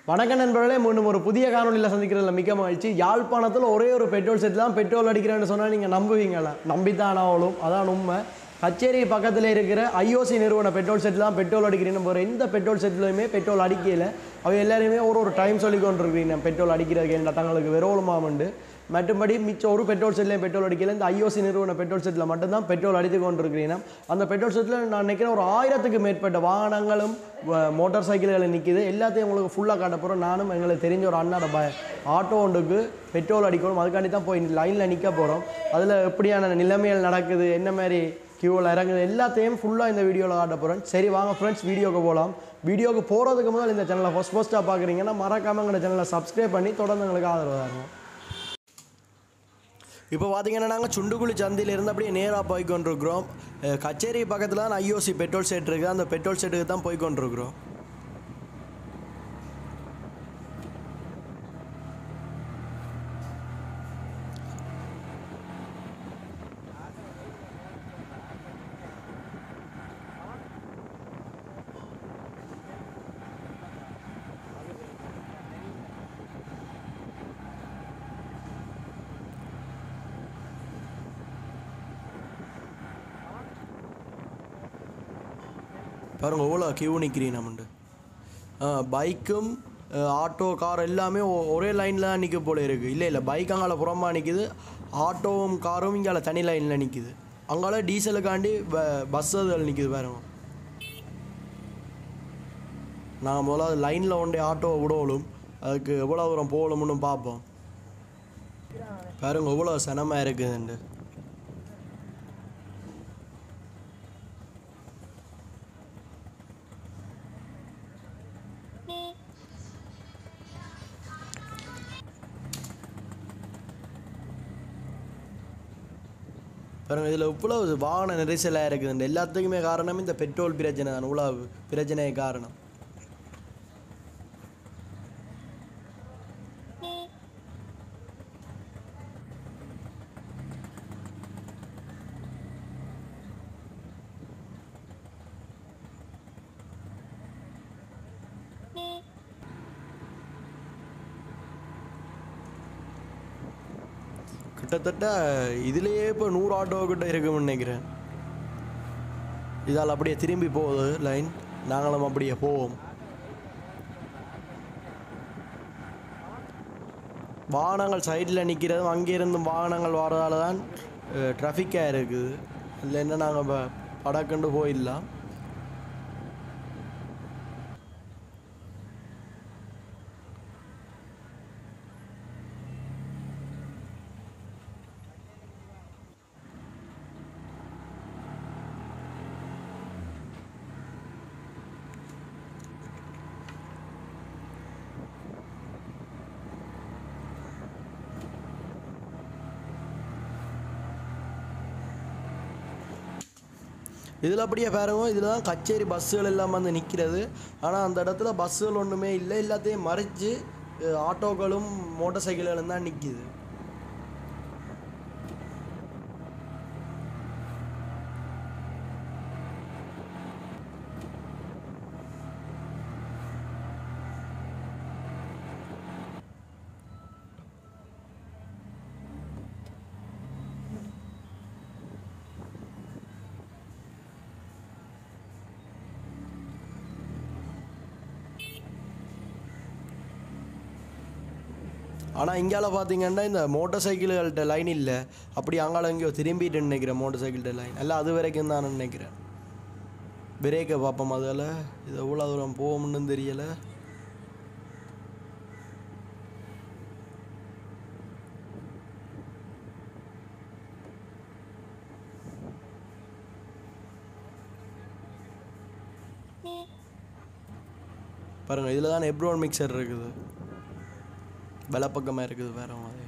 வணக்கம் நண்பர்களே மீண்டும் ஒரு புதிய காணொலியில் சந்திக்கிறதுல மிக்க மகிழ்ச்சி யாழ்ப்பாணத்தில் ஒரே ஒரு பெட்ரோல் செட் தான் பெட்ரோல் அடிக்கிறேன்னு சொன்னால் நீங்கள் நம்புவீங்களா நம்பித்தான் ஆகணும் அதான் உண்மை கச்சேரி பக்கத்தில் இருக்கிற ஐஓசி நிறுவன பெட்ரோல் செட் தான் பெட்ரோல் அடிக்கிறேன்னு போகிற எந்த பெட்ரோல் செட்லையுமே பெட்ரோல் அடிக்கல அவ எல்லாருமே ஒரு ஒரு டைம் சொல்லி கொண்டிருக்கிறீங்க பெட்ரோல் அடிக்கிறதுக்கு என்ன தங்களுக்கு வெரோலமாமண்டு மற்றபடி மிச்சம் ஒரு பெட்ரோல் செட்லையும் பெட்ரோல் அடிக்கல இந்த ஐஓசி நிறுவன பெட்ரோல் செட்டில் மட்டும்தான் பெட்ரோல் அடித்து கொண்டிருக்கிறீங்க அந்த பெட்ரோல் செட்டில் நான் நினைக்கிறேன் ஒரு ஆயிரத்துக்கு மேற்பட்ட வாகனங்களும் வ- மோட்டார் சைக்கிள்கள் நிற்கிது எல்லாத்தையும் உங்களுக்கு ஃபுல்லாக காட்ட போகிறோம் நானும் எங்களுக்கு தெரிஞ்ச ஒரு அண்ணாட ப ஆட்டோ ஒன்றுக்கு பெட்ரோல் அடிக்கணும் அதுக்காண்டி தான் போய் லைனில் நிற்க போகிறோம் அதில் எப்படியான நிலைமைகள் நடக்குது என்ன மாதிரி கியூவில் இறங்குது எல்லாத்தையும் ஃபுல்லாக இந்த வீடியோவில் காட்ட போகிறேன் சரி வாங்க ஃப்ரெண்ட்ஸ் வீடியோக்கு போகலாம் வீடியோக்கு போகிறதுக்கு முதல் இந்த சேனலை ஃபஸ்ட் ஃபஸ்ட்டாக பார்க்குறீங்கன்னா மறக்காமல் எங்கள் சேனலை சப்ஸ்கிரைப் பண்ணி தொடர்ந்து எங்களுக்கு ஆதரவு தருவோம் இப்போ பார்த்தீங்கன்னா நாங்கள் சுண்டுக்குழி சந்தையிலேருந்து அப்படியே நேராக போய் கொண்டிருக்கிறோம் அஹ் கச்சேரி பக்கத்தில் தான் ஐஓசி பெட்ரோல் செட் இருக்குது அந்த பெட்ரோல் செட்டுக்கு தான் போய் கொண்டிருக்கிறோம் பாருங்க எவ்வளோ கியூ நிற்கிறீங்க நம்மண்டு பைக்கும் ஆட்டோ கார் எல்லாமே ஒ- ஒரே லைனில் தான் நிற்க போல இருக்குது இல்லை இல்லை பைக் அங்கால புறமா நிற்கிது ஆட்டோவும் காரும் இங்கால தனி லைனில் நிற்கிது அங்கால டீசலுக்காண்டி பஸ் அதுகள் நிற்கிது பாருங்க நாங்கள் முதல்ல அது லைனில் ஒன்றே ஆட்டோ விடலும் அதுக்கு எவ்வளோ தூரம் போகணும்னு பார்ப்போம் பாருங்க எவ்வளோ சனமாக இருக்குதுண்டு பாருங்க இதில் இவ்வளவு வாகன நெரிசலாக இருக்குது எல்லாத்துக்குமே காரணம் இந்த பெட்ரோல் பிரச்சனை தான் இவ்வளவு பிரச்சனை காரணம் கிட்டத்தட்ட இதுலேயே இப்போ நூறு ஆட்டோ கிட்ட இருக்குன்னு நினைக்கிறேன் இதால் அப்படியே திரும்பி போகுது லைன் நாங்களும் அப்படியே போவோம் வாகனங்கள் சைடில் நிற்கிறதும் அங்கேருந்து வாகனங்கள் வரதால தான் ட்ராஃபிக்காக இருக்குது இல்லைன்னா நாங்கள் படக்கண்டு போயிடலாம் இதில் அப்படியே பாருங்க இதில் தான் கச்சேரி பஸ்ஸுகள் எல்லாம் வந்து நிற்கிறது ஆனால் அந்த இடத்துல பஸ்ஸுகள் ஒன்றுமே இல்லை எல்லாத்தையும் மறைச்சு அஹ், ஆட்டோக்களும் மோட்டார் சைக்கிள்களும் தான் நிற்கிது ஆனால் இங்கால பார்த்தீங்கன்னா இந்த மோட்டார் சைக்கிள்கள்ட்ட லைன் இல்லை அப்படி அங்கால எங்கேயோ திரும்பிட்டு நினைக்கிறேன் மோட்டார் சைக்கிள்கிட்ட லைன் எல்லாம் அது வரைக்கும் தான் நினைக்கிறேன் பிரேக்கை பார்ப்போம் அதில் இது எவ்வளோ தூரம் போகும்னு தெரியலை பாருங்கள் இதில் தான் எப்ரோன் மிக்சர் இருக்குது பலப்பக்கமாக இருக்குது வேற மாதிரி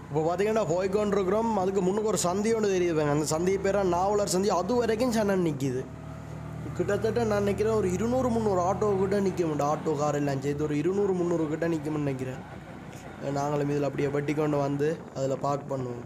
இப்போ பார்த்தீங்கன்னா போய்கொண்டிருக்கிறோம் அதுக்கு முன்னுக்கு ஒரு சந்தி ஒன்று தெரியுது பாருங்க. அந்த சந்தி பேரா நாவலர் சந்தி அது வரைக்கும் சனன் நிற்கிது கிட்டத்தட்ட நான் நினைக்கிறேன் ஒரு இருநூறு முந்நூறு ஆட்டோ கிட்ட நிற்கும் ஆட்டோ கார் எல்லாம் சேர்த்து ஒரு இருநூறு முந்நூறு கிட்ட நிற்கும்னு நினைக்கிறேன் நாங்களும் இதில் அப்படியே வெட்டி கொண்டு வந்து அதில் பார்க் பண்ணுவோம்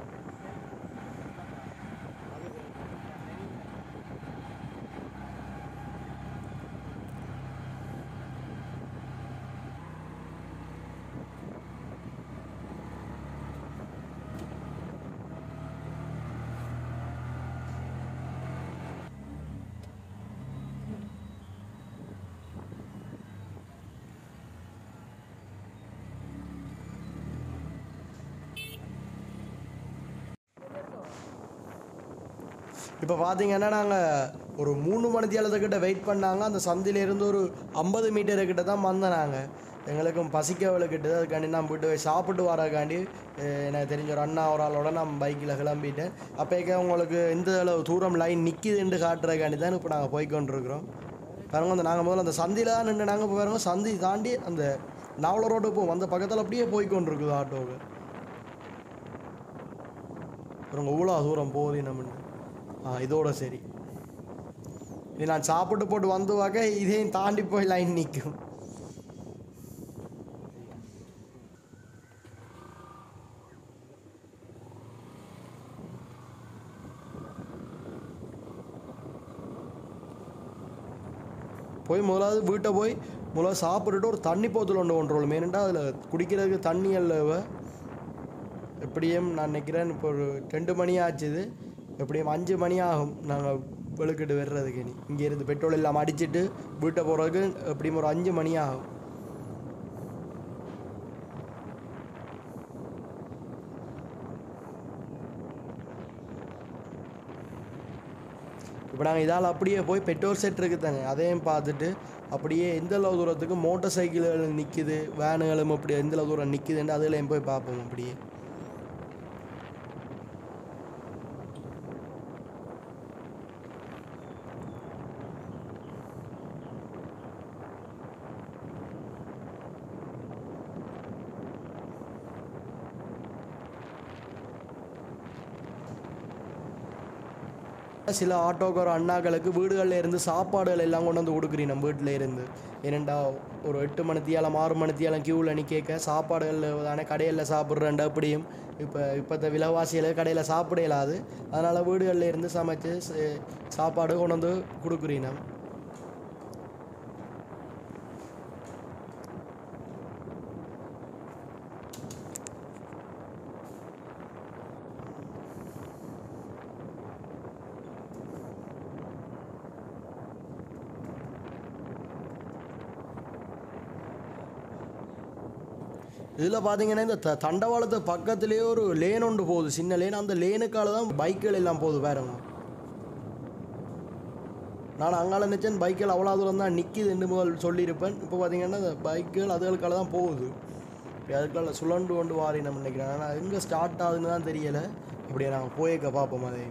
இப்போ பார்த்தீங்கன்னா நாங்கள் ஒரு மூணு மணி கிட்ட வெயிட் பண்ணாங்க அந்த சந்திலேருந்து ஒரு ஐம்பது மீட்டர் கிட்ட தான் வந்தோம் நாங்கள் எங்களுக்கும் பசிக்கவளுக்கிட்டு அதுக்காண்டி நான் போயிட்டு போய் சாப்பிட்டு வரக்காண்டி அஹ், எனக்கு தெரிஞ்ச ஒரு அண்ணா ஒரு ஆளோட நான் பைக்கில் கிளம்பிட்டேன் அப்போக்கே உங்களுக்கு இந்த அளவு தூரம் லைன் நிற்கிதுன்னு காட்டுறதுக்காண்டி தான் இப்போ நாங்கள் போய்க்கொண்டிருக்கிறோம் பாருங்க அந்த நாங்கள் முதல்ல அந்த சந்தியில் தான் நின்று நாங்கள் பாருங்க சந்தி தாண்டி அந்த நாவல ரோடு போவோம் அந்த பக்கத்தில் அப்படியே போய்க்கொண்டிருக்குது ஆட்டோவுக்கு பாருங்க இவ்வளோ தூரம் போகுது நம்ம ஆ இதோட சரி இது நான் சாப்பிட்டு போட்டு வந்து வாக்க இதையும் தாண்டி போய் லைன் நிற்கும் போய் முதலாவது வீட்டை போய் முதல்ல சாப்பிட்டுட்டு ஒரு தண்ணி போத்தல் ஒன்று கொண்டுருவோம் மெயினாக அதில் குடிக்கிறதுக்கு தண்ணி அல்லவ எப்படியும் நான் நினைக்கிறேன் இப்போ ஒரு ரெண்டு மணி ஆச்சுது எப்படியும் அஞ்சு மணி ஆகும் நாங்கள் வெளுக்கிட்டு வர்றதுக்கு இனி இங்கே இருந்து பெட்ரோல் எல்லாம் அடிச்சிட்டு வீட்டை போகிறதுக்கு எப்படியும் ஒரு அஞ்சு மணி ஆகும் இப்போ நாங்கள் இதால் அப்படியே போய் பெட்ரோல் செட் இருக்குதாங்க அதையும் பார்த்துட்டு அப்படியே எந்த அளவு தூரத்துக்கு மோட்டார் சைக்கிள்கள் நிற்கிது வேனுகளும் அப்படி எந்த அளவு தூரம் நிற்கிதுன்னு அதுலையும் போய் பார்ப்போம் அப்படியே சில ஆட்டோக்கார அண்ணாக்களுக்கு வீடுகளில் இருந்து சாப்பாடுகள் எல்லாம் கொண்டு வந்து கொடுக்குறீங்க நம்ம வீட்டில் இருந்து ஏனெண்டா ஒரு எட்டு மணித்தியாலம் ஆறு மணித்தியாலம் க்யூவில் நிற்க சாப்பாடுகள் தானே கடையில் சாப்பிட்றேன்டா அப்படியும் இப்போ இப்போத்த விலைவாசியில் கடையில் சாப்பிட இயலாது அதனால் வீடுகளில் இருந்து சமைச்சு ச- சாப்பாடு கொண்டு வந்து கொடுக்குறீங்க இதில் பார்த்தீங்கன்னா இந்த த தண்டவாளத்து பக்கத்துலேயே ஒரு லேன் ஒன்று போகுது சின்ன லேன் அந்த லேனுக்கால தான் பைக்குகள் எல்லாம் போகுது வேறங்க நான் அங்கால நினச்சேன் பைக்கில் அவ்வளோ தூரம் தான் நிற்கிதுன்னு முதல் சொல்லியிருப்பேன் இப்போ பார்த்தீங்கன்னா இந்த பைக்குகள் அதுகளுக்கால தான் போகுது இப்போ அதுக்குள்ள சுழண்டு கொண்டு வாரி நம்ம நினைக்கிறேன் ஆனால் எங்கே ஸ்டார்ட் ஆகுதுன்னு தான் தெரியலை அப்படியே நாங்கள் போயிருக்க பார்ப்போம் அதே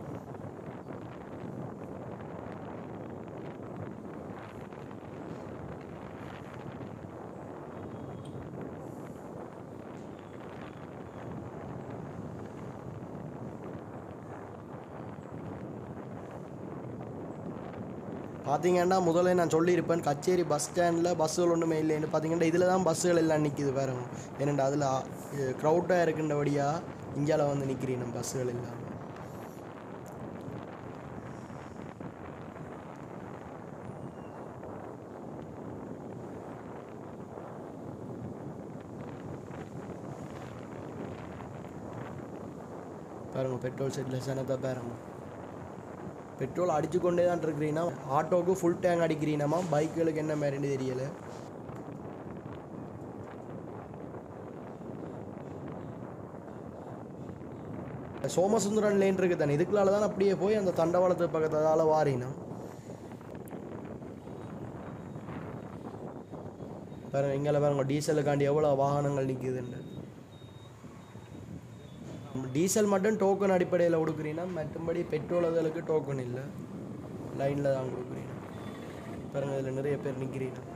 பார்த்தீங்கன்னா முதல்ல நான் சொல்லியிருப்பேன் கச்சேரி பஸ் ஸ்டாண்டில் பஸ்ஸுகள் ஒன்றுமே இல்லைன்னு பார்த்தீங்கன்னா இதில் தான் பஸ்ஸுகள் எல்லாம் நிற்கிது பாருங்க ஏனெண்டா அதில் க்ரௌட்டாக இருக்கின்றபடியாக இந்தியாவில் வந்து நிற்கிறீங்க நம்ம பஸ்ஸுகள் எல்லாம் பாருங்க பெட்ரோல் செட்டில் சனத்தை பாருங்க பெட்ரோல் அடிச்சு கொண்டே தான் இருக்கிறீங்கன்னா ஆட்டோவுக்கு ஃபுல் டேங்க் அடிக்கிறீங்கம்மா பைக்குகளுக்கு என்ன மாதிரின்னு தெரியல சோமசுந்தரன் லேன் இருக்கு தானே இதுக்குள்ளால தான் அப்படியே போய் அந்த தண்டவாளத்து பக்கத்தால் வாரினா பாருங்க இங்கே பாருங்க டீசலுக்காண்டி எவ்வளோ வாகனங்கள் நிற்குதுன்னு டீசல் மட்டும் டோக்கன் அடிப்படையில் கொடுக்குறீங்கன்னா மற்றபடி பெட்ரோல் அதுகளுக்கு டோக்கன் இல்லை லைனில் தான் கொடுக்குறீங்க பாருங்க இதில் நிறைய பேர் நிற்கிறீங்க